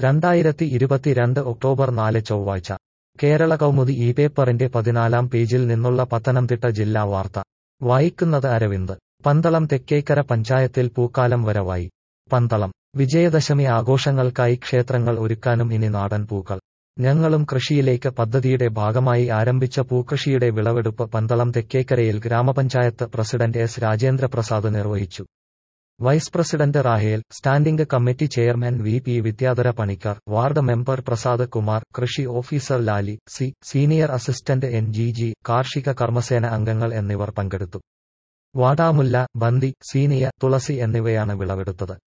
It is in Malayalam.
രണ്ടായിരത്തി ഇരുപത്തിരണ്ട് ഒക്ടോബർ നാല് ചൊവ്വാഴ്ച കേരള കൗമുദി ഈ പേപ്പറിന്റെ പതിനാലാം പേജിൽ നിന്നുള്ള പത്തനംതിട്ട ജില്ലാ വാർത്ത വായിക്കുന്നത് അരവിന്ദ് പന്തളം തെക്കേക്കര പഞ്ചായത്തിൽ പൂക്കാലം വരവായി പന്തളം വിജയദശമി ആഘോഷങ്ങൾക്കായി ക്ഷേത്രങ്ങൾ ഒരുക്കാനും ഇനി നാടൻ പൂക്കൾ ഞങ്ങളും കൃഷിയിലേക്ക് പദ്ധതിയുടെ ഭാഗമായി ആരംഭിച്ച പൂക്കൃഷിയുടെ വിളവെടുപ്പ് പന്തളം തെക്കേക്കരയിൽ ഗ്രാമപഞ്ചായത്ത് പ്രസിഡന്റ് എസ് രാജേന്ദ്രപ്രസാദ് നിർവഹിച്ചു vice president Rahel standing committee chairman V P Vidyadhara Panicker ward member Prasad Kumar കൃഷി officer Lali C senior assistant N G G കാർഷിക കർമ്മസേന അംഗങ്ങൾ എന്നിവർ പങ്കെടുത്തു വാടാമുല്ല ബന്തി സീനിയ തുളസി എന്നിവയാണ് വിളവെടുത്തത്